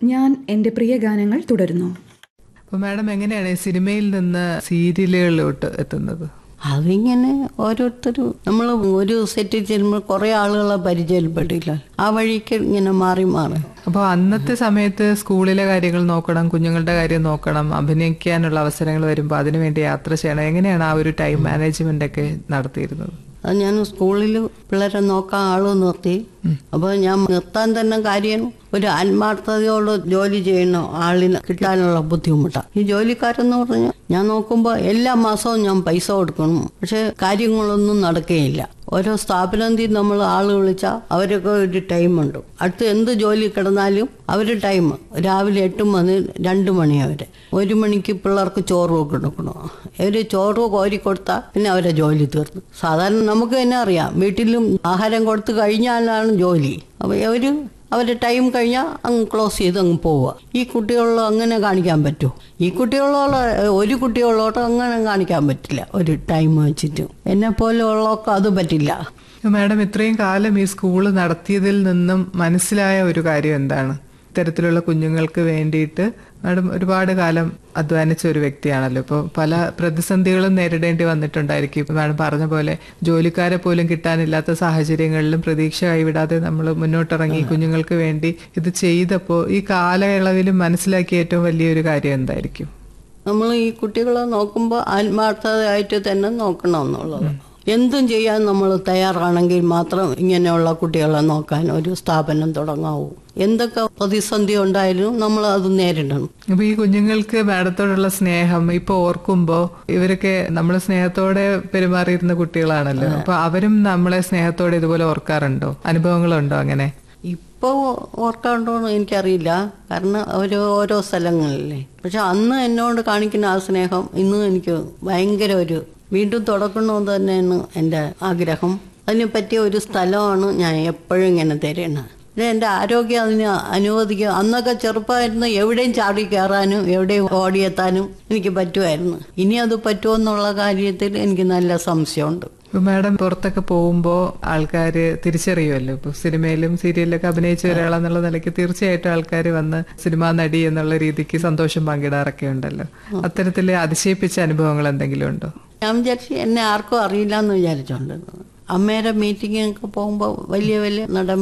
ഞാൻ എൻ്റെ പ്രിയ ഗാനങ്ങൾ തുടരുന്നു അപ്പൊ മാഡം എങ്ങനെയാണ് ഈ സിനിമയിൽ നിന്ന് സീരിയലുകളിലോട്ട് എത്തുന്നത് അതിങ്ങനെ ഓരോരുത്തരും നമ്മൾ ഒരു സെറ്റിൽ ചെല്ലുമ്പോൾ കുറേ ആളുകളെ പരിചയപ്പെട്ടില്ല ആ വഴിക്ക് ഇങ്ങനെ മാറി മാറി അപ്പോൾ അന്നത്തെ സമയത്ത് സ്കൂളിലെ കാര്യങ്ങൾ നോക്കണം കുഞ്ഞുങ്ങളുടെ കാര്യം നോക്കണം അഭിനയിക്കാനുള്ള അവസരങ്ങൾ വരുമ്പോൾ അതിനുവേണ്ടി യാത്ര ചെയ്യണം എങ്ങനെയാണ് ആ ഒരു ടൈം മാനേജ്മെന്റ് ഒക്കെ നടത്തിയിരുന്നത് അത് ഞാൻ സ്കൂളിൽ പിള്ളേരെ നോക്കാൻ ആള് നിർത്തി അപ്പോൾ ഞാൻ നിർത്താൻ തന്നെ കാര്യം ഒരു ആത്മാർത്ഥതയോട് ജോലി ചെയ്യുന്ന ആളിന് കിട്ടാനുള്ള ബുദ്ധിമുട്ടാണ് ഈ ജോലിക്കാരെന്ന് പറഞ്ഞാൽ ഞാൻ നോക്കുമ്പോൾ എല്ലാ മാസവും ഞാൻ പൈസ കൊടുക്കണം പക്ഷെ കാര്യങ്ങളൊന്നും നടക്കുകയില്ല ഓരോ സ്ഥാപനത്തിൽ നമ്മൾ ആൾ വിളിച്ചാൽ അവരൊക്കെ ഒരു ടൈമുണ്ട് അടുത്ത് എന്ത് ജോലി കിടന്നാലും അവർ ടൈം രാവിലെ എട്ട് മണി രണ്ട് മണി വരെ ഒരു മണിക്ക് പിള്ളേർക്ക് ചോറ് കൊടുക്കണം അവർ ചോറ് കോരി കൊടുത്താൽ പിന്നെ അവരെ ജോലി തീർന്നു സാധാരണ നമുക്ക് തന്നെ അറിയാം വീട്ടിലും ആഹാരം കൊടുത്തു കഴിഞ്ഞാലാണ് ജോലി അപ്പോൾ അവർ അവരുടെ ടൈം കഴിഞ്ഞാൽ അങ്ങ് ക്ലോസ് ചെയ്ത് അങ്ങ് പോവുക ഈ കുട്ടികളിൽ അങ്ങനെ കാണിക്കാൻ പറ്റുമോ ഈ കുട്ടികളോട് ഒരു കുട്ടികളോട് അങ്ങനെ കാണിക്കാൻ പറ്റില്ല ഒരു ടൈം വെച്ചിട്ട് എന്നെ പോലെ ഉള്ളവർക്ക് അത് പറ്റില്ല മാഡം ഇത്രയും കാലം ഈ സ്കൂൾ നടത്തിയതിൽ നിന്നും മനസ്സിലായ ഒരു കാര്യം എന്താണ് ഇത്തരത്തിലുള്ള കുഞ്ഞുങ്ങൾക്ക് വേണ്ടിയിട്ട് മാഡം ഒരുപാട് കാലം അധ്വാനിച്ച ഒരു വ്യക്തിയാണല്ലോ ഇപ്പോൾ പല പ്രതിസന്ധികളും നേരിടേണ്ടി വന്നിട്ടുണ്ടായിരിക്കും ഇപ്പം മാഡം പറഞ്ഞ പോലെ ജോലിക്കാരെ പോലും കിട്ടാനില്ലാത്ത സാഹചര്യങ്ങളിലും പ്രതീക്ഷ കൈവിടാതെ നമ്മൾ മുന്നോട്ടിറങ്ങി കുഞ്ഞുങ്ങൾക്ക് വേണ്ടി ഇത് ചെയ്തപ്പോൾ ഈ കാലയളവിലും മനസ്സിലാക്കിയ ഏറ്റവും വലിയൊരു കാര്യം എന്തായിരിക്കും നമ്മൾ ഈ കുട്ടികളെ നോക്കുമ്പോൾ ആത്മാർത്ഥതയായിട്ട് തന്നെ നോക്കണം എന്നുള്ളത് എന്തും ചെയ്യാൻ നമ്മൾ തയ്യാറാണെങ്കിൽ മാത്രം ഇങ്ങനെയുള്ള കുട്ടികളെ നോക്കാൻ ഒരു സ്ഥാപനം തുടങ്ങാവൂ എന്തൊക്കെ പ്രതിസന്ധി ഉണ്ടായാലും നമ്മൾ അത് നേരിടണം അപ്പൊ ഈ കുഞ്ഞുങ്ങൾക്ക് മാഡത്തോടുള്ള സ്നേഹം ഇപ്പൊ ഓർക്കുമ്പോ ഇവരൊക്കെ നമ്മൾ സ്നേഹത്തോടെ പെരുമാറിയിരുന്ന കുട്ടികളാണല്ലോ അപ്പൊ അവരും നമ്മളെ സ്നേഹത്തോടെ ഇതുപോലെ ഓർക്കാറുണ്ടോ അനുഭവങ്ങളുണ്ടോ അങ്ങനെ ഇപ്പോൾ ഓർക്കാണ്ടോന്ന് എനിക്കറിയില്ല കാരണം അവർ ഓരോ സ്ഥലങ്ങളിലേ പക്ഷെ അന്ന് എന്നോട് കാണിക്കുന്ന ആ സ്നേഹം ഇന്നും എനിക്ക് ഭയങ്കര ഒരു വീണ്ടും തുടക്കണമെന്ന് തന്നെയാണ് എൻ്റെ ആഗ്രഹം അതിന് പറ്റിയ ഒരു സ്ഥലമാണ് ഞാൻ എപ്പോഴും ഇങ്ങനെ തരുന്നത് പിന്നെ എൻ്റെ ആരോഗ്യം അതിന് അനുവദിക്കുക അന്നൊക്കെ ചെറുപ്പമായിരുന്നു എവിടെയും ചാടി കയറാനും എവിടെയും ഓടിയെത്താനും എനിക്ക് പറ്റുമായിരുന്നു ഇനി അത് പറ്റുമെന്നുള്ള കാര്യത്തിൽ എനിക്ക് നല്ല സംശയമുണ്ട് ഇപ്പൊ മാഡം പുറത്തൊക്കെ പോകുമ്പോ ആൾക്കാര് തിരിച്ചറിയുമല്ലോ ഇപ്പൊ സിനിമയിലും സീരിയലിലൊക്കെ അഭിനയിച്ച ഒരാളെന്നുള്ള നിലയ്ക്ക് തീർച്ചയായിട്ടും ആൾക്കാർ വന്ന് സിനിമാ നടി എന്നുള്ള രീതിക്ക് സന്തോഷം പങ്കിടാറൊക്കെ ഉണ്ടല്ലോ അത്തരത്തില് അതിശയിപ്പിച്ച അനുഭവങ്ങൾ എന്തെങ്കിലും ഉണ്ടോ ഞാൻ വിചാരിച്ചു എന്നെ ആർക്കും അറിയില്ല എന്ന് വിചാരിച്ചോണ്ടിരുന്നത് അമ്മയുടെ മീറ്റിങ്ങിനൊക്കെ പോകുമ്പോൾ വലിയ വലിയ നടൻ